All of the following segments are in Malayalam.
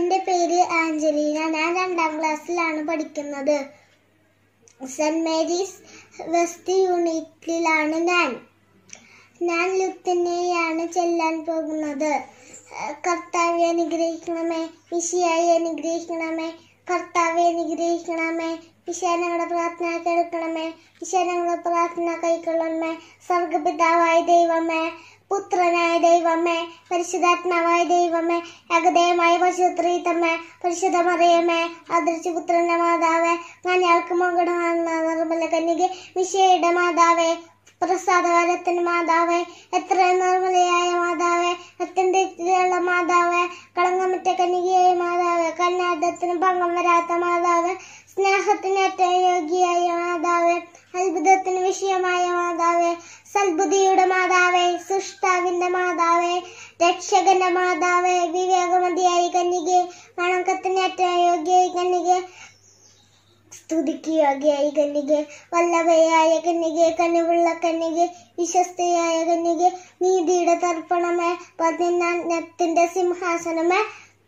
എൻ്റെ പേര് ആഞ്ചലീന ഞാൻ രണ്ടാം ക്ലാസ്സിലാണ് പഠിക്കുന്നത് സെൻറ് മേരീസ് വെസ്റ്റ് യൂണിറ്റിലാണ് ഞാൻ ഞാൻ ലുത്തിനെയാണ് ചെല്ലാൻ പോകുന്നത് കർത്താവെ അനുഗ്രഹിക്കണമേ വിഷയായി അനുഗ്രഹിക്കണമേ കർത്താവെ അനുഗ്രഹിക്കണമേ വിഷ ഞങ്ങളുടെ പ്രാർത്ഥന കേൾക്കണമേ വിഷ ഞങ്ങളുടെ പ്രാർത്ഥന കൈക്കൊള്ളണമേ സ്വർഗപിതാവായ ദൈവമേ പുത്രനായ ദൈവമേ പരിശുദ്ധാത്മാവായ ദൈവമേ ഏകദേയമായ പശുത്രീതമ്മേ പരിശുദ്ധമറിയമേ ആദരിച്ച പുത്രന്റെ മാതാവേ കന്യാൾക്ക് മകുടമാകുന്ന നിർമ്മല കന്യകെ വിഷയുടെ മാതാവേ പ്രസാദവരത്തിന്റെ മാതാവേ എത്ര നിർമ്മലയായ മാതാവേ അത്യന്തിലുള്ള മാതാവേ കളങ്കമറ്റ കന്യകയായ മാതാവേ കന്യാദത്തിന് ഭംഗം വരാത്ത മാതാവേ സ്നേഹത്തിന് ഏറ്റവും യോഗ്യയായ മാതാവേ അത്ഭുതത്തിന് വിഷയമായ മാതാവേ സൽബുദ്ധിയുടെ മാതാവേ സൃഷ്ടാവിന്റെ മാതാവേ രക്ഷകന്റെ മാതാവേ വിവേകമതിയായ കന്യകെ വണക്കത്തിന് ഏറ്റവും യോഗ്യയായ കന്യകെ സ്തുതിക്ക് യോഗ്യയായ കന്യകെ വല്ലഭയായ കന്യകെ കനിവുള്ള കന്യകെ വിശ്വസ്തയായ കന്യകെ നീതിയുടെ തർപ്പണമേ പതിനത്തിന്റെ സിംഹാസനമേ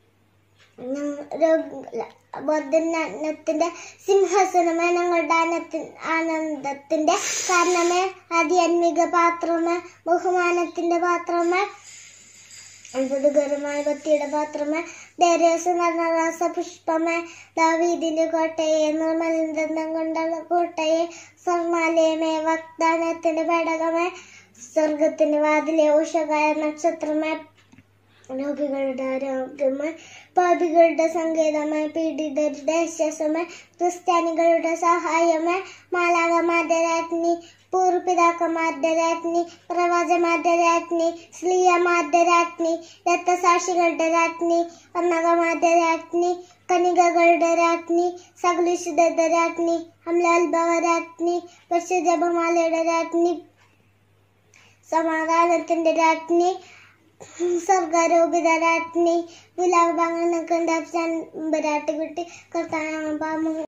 ബോധനത്തിന്റെ സിംഹാസനമേ ഞങ്ങളുടെ ആനത്തി- ആനന്ദത്തിന്റെ കാരണമേ ആധ്യാത്മിക പാത്രമേ ബഹുമാനത്തിന്റെ പാത്രമേ അത്ഭുതകരമായ ഭക്തിയുടെ പാത്രമേ ധൈര്യസ നരസ പുഷ്പമേ ദാവീദിന്റെ കോട്ടയെ നിർമ്മലന്തം കൊണ്ടുള്ള കോട്ടയെ സ്വർണാലയമേ വാഗ്ദാനത്തിന്റെ പേടകമേ സ്വർഗത്തിന്റെ വാതിലെ ഉഷകായ നക്ഷത്രമേ രോഗികളുടെ ആരോഗ്യമായി പാപികളുടെ സങ്കേതമായി പീഡിതരുടെ ആശ്വാസമായി ക്രിസ്ത്യാനികളുടെ സഹായമായി മാലാകമാരുടെ രാജ്ഞി പൂർവ്വപിതാക്കന്മാരുടെ രാജ്ഞി പ്രവാചകന്മാരുടെ രാജ്ഞി സ്ലീയമാരുടെ രാജ്ഞി രക്തസാക്ഷികളുടെ രാജ്ഞി വർണ്ണകമാരുടെ രാജ്ഞി കനികകളുടെ രാജ്ഞി സകലുഷിതരുടെ രാജ്ഞി അമലാത്ഭവ രാജ്ഞി പരിശുദ്ധമാലയുടെ രാജ്ഞി സമാധാനത്തിന്റെ രാജ്ഞി സർഗാരോപിത രാജ്ഞി വിലാപങ്ങൾ നിൽക്കുന്ന കുട്ടി കർത്താൻ